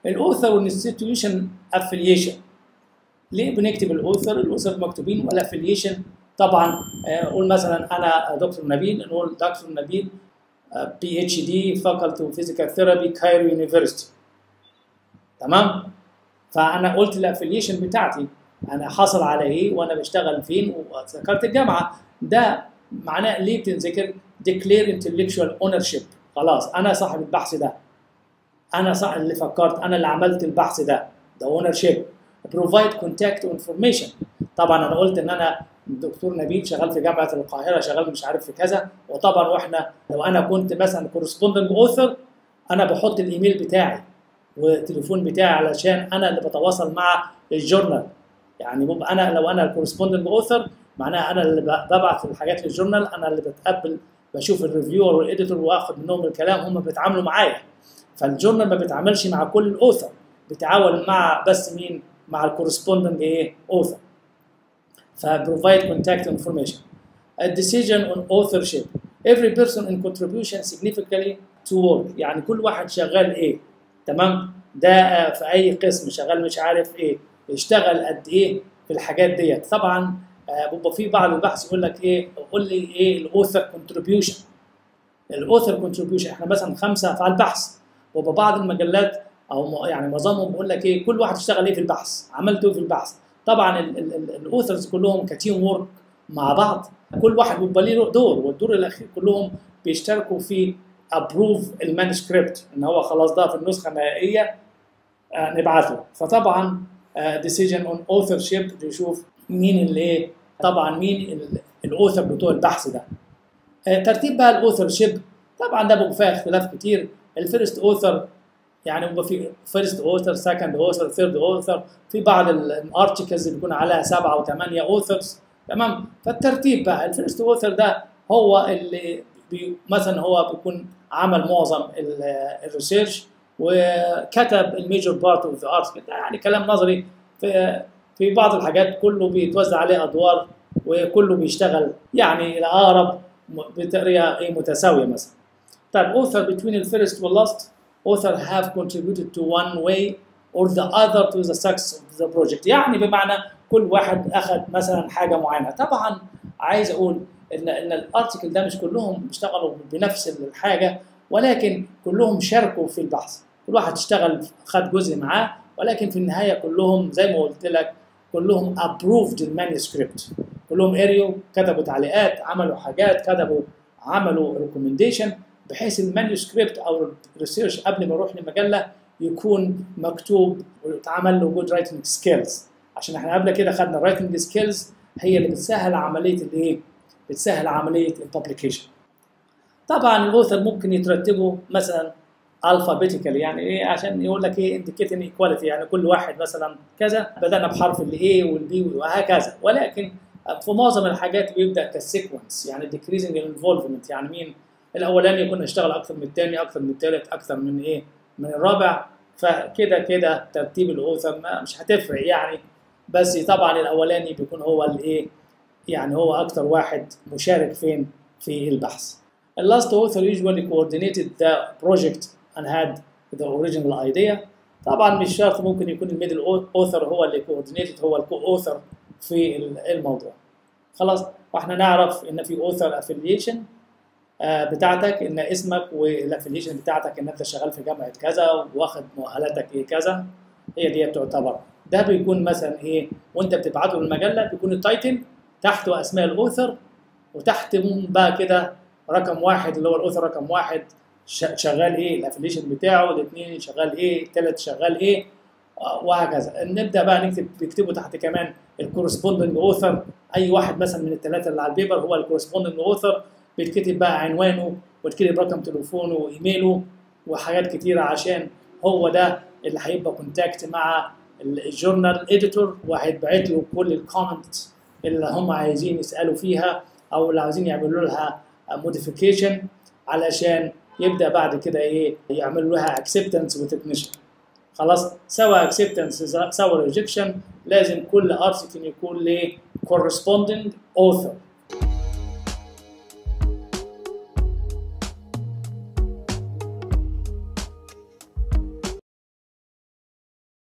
الاوثر والانستتيوشن افiliation ليه بنكتب الاوثر الاوثر مكتوبين والافiliation طبعا قول مثلا انا دكتور نبيل نقول دكتور نبيل بي اتش دي فاكولتي اوف فيزيكال ثيرابي كايرو يونيفرستي تمام فانا قلت الافiliation بتاعتي انا حاصل على ايه وانا بشتغل فين وذكرت الجامعه ده معناه ليه بتنذكر declare intellectual ownership خلاص انا صاحب البحث ده انا صاحب اللي فكرت انا اللي عملت البحث ده ده ownership provide contact information طبعا انا قلت ان انا دكتور نبيل شغال في جامعه القاهره شغال مش عارف في كذا وطبعا واحنا لو انا كنت مثلا كورسبوندنج اوثر انا بحط الايميل بتاعي والتليفون بتاعي علشان انا اللي بتواصل مع الجورنال يعني ببقى انا لو انا الكورسبوندنج اوثر معناها انا اللي ببعت الحاجات للجورنال انا اللي بتقبل بشوف الريفيور والاديتور واخد منهم الكلام هم بيتعاملوا معايا فالجورنال ما بيتعاملش مع كل الاوثر بيتعامل مع بس مين مع الكورسبوندنج ايه اوثر فبروفايد كونتاكت انفورميشن A decision on authorship every person in contribution significantly to work يعني كل واحد شغال ايه تمام ده في اي قسم شغال مش عارف ايه يشتغل قد ايه في الحاجات ديت طبعا بيبقى في بعض البحث يقول لك ايه قول لي ايه الاوثر كونتريبيوشن الاوثر كونتريبيوشن احنا مثلا خمسه في البحث وبعض بعض المجلات او يعني معظمهم بيقول لك ايه كل واحد اشتغل ايه في البحث عملت ايه في البحث طبعا الاوثرز كلهم كتيم وورك مع بعض كل واحد بيبقى ليه دور والدور الاخير كلهم بيشتركوا في ابروف المانuscript ان هو خلاص ده في النسخه النهائيه آه نبعته فطبعا ديسيجن اون اوثرشيب بيشوف مين اللي ايه طبعا مين الاوثر بتوع البحث ده آه ترتيب بقى الاوثرشيب طبعا ده بيبقى فيها اختلاف كتير الفيرست اوثر يعني بيبقى في فيرست اوثر سكند اوثر ثيرد اوثر في بعض الارتكلز اللي بيكون عليها سبعه وثمانيه اوثرز تمام فالترتيب بقى الفيرست اوثر ده هو اللي بي مثلا هو بيكون عمل معظم الريسيرش وكتب الميجور بارت اوف ذا ارتكل يعني كلام نظري في في بعض الحاجات كله بيتوزع عليه ادوار وكله بيشتغل يعني الى اقرب بطريقه ايه متساويه مثلا طيب author between the first and last author have contributed to one way or the other to the success of the project يعني بمعنى كل واحد اخذ مثلا حاجه معينه طبعا عايز اقول ان ان الارتكل ده مش كلهم اشتغلوا بنفس الحاجه ولكن كلهم شاركوا في البحث كل واحد اشتغل خد جزء معاه ولكن في النهايه كلهم زي ما قلت لك كلهم approved المانuscript كلهم قريوا كتبوا تعليقات عملوا حاجات كتبوا عملوا ريكومنديشن بحيث المانuscript او الريسيرش قبل ما يروح للمجله يكون مكتوب ويتعمل له جود رايتنج سكيلز عشان احنا قبل كده خدنا الرايتنج سكيلز هي اللي بتسهل عمليه الايه؟ بتسهل عمليه الببليكيشن. طبعا الاوثر ممكن يترتبوا مثلا الفابيتيكال يعني ايه عشان يقول لك ايه انديكيتنج ايكواليتي يعني كل واحد مثلا كذا بدانا بحرف الاي والبي وهكذا ولكن في معظم الحاجات بيبدا كسيكونس يعني ديكريزنج الانفولفمنت يعني مين الاولاني يكون اشتغل اكثر من الثاني اكثر من الثالث اكثر من ايه من الرابع فكده كده ترتيب الاوثر مش هتفرق يعني بس طبعا الاولاني بيكون هو الايه يعني هو اكثر واحد مشارك فين في البحث The last author usually coordinated the project and had the original idea طبعا مش شرط ممكن يكون الميدل اوثر هو اللي coordinated هو الكو اوثر في الموضوع خلاص فاحنا نعرف ان في اوثر افiliation بتاعتك ان اسمك والافiliation بتاعتك ان انت شغال في جامعه كذا واخد مؤهلاتك ايه كذا هي دي تعتبر ده بيكون مثلا ايه وانت بتبعته للمجله بيكون التايتل تحته اسماء الاوثر وتحت بقى كده رقم واحد اللي هو الاوثر رقم واحد شغال ايه الافليشن بتاعه الاثنين شغال ايه الثالث شغال ايه وهكذا نبدا بقى نكتب بيكتبوا تحت كمان الكورسبوندنج اوثر اي واحد مثلا من الثلاثه اللي على البيبر هو الكورسبوندنج اوثر بيتكتب بقى عنوانه ويتكتب رقم تليفونه وايميله وحاجات كتيره عشان هو ده اللي هيبقى كونتاكت مع الجورنال اديتور وهيتبعت له كل الكومنت اللي هم عايزين يسالوا فيها او اللي عايزين يعملوا لها موديفيكيشن علشان يبدا بعد كده ايه يعملوا لها اكسبتنس وتكنيشن خلاص سواء اكسبتنس سواء ريجكشن لازم كل ارتكل يكون له corresponding author